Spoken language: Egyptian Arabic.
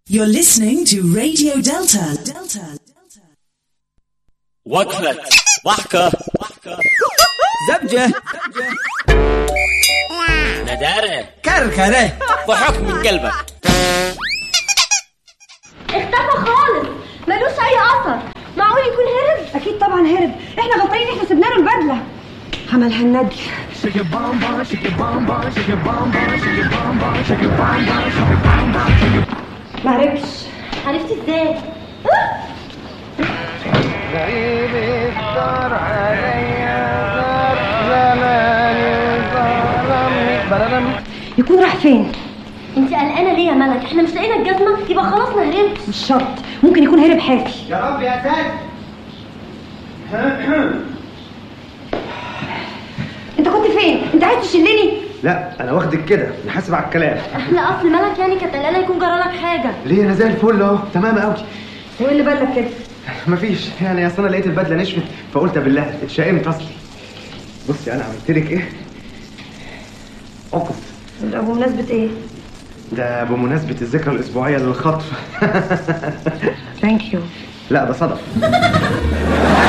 You're listening to Radio Delta. Delta. وقفة ضحكة زبجة ندارة كركرة ضحك من قلبك اختفى خالص ملوش اي اثر معقول يكون هرب اكيد طبعا هرب احنا غلطانين احنا سيبنا له البدله عملها الندل ما هربش عرفتي ازاي يكون راح فين انت قلقانه ليه يا ملك احنا مش لقينا الجزمه يبقى خلاص ما هربش مش شرط ممكن يكون هرب حافي يا رب يا سيد انت كنت فين انت عايز تشلني لا انا واخدك كده نحاسب على الكلام لا اصل ملك يعني كانت قلقانه يكون جرالك حاجه ليه انا زي الفل اهو تمام قوي وايه اللي بالك كده مفيش يعني اصل انا لقيت البدله نشفت فقلت بالله اتشائمت اصلي بصي انا عملت لك ايه عقد ده بمناسبه ايه ده بمناسبه الذكرى الاسبوعيه للخطف ثانك يو لا ده صدف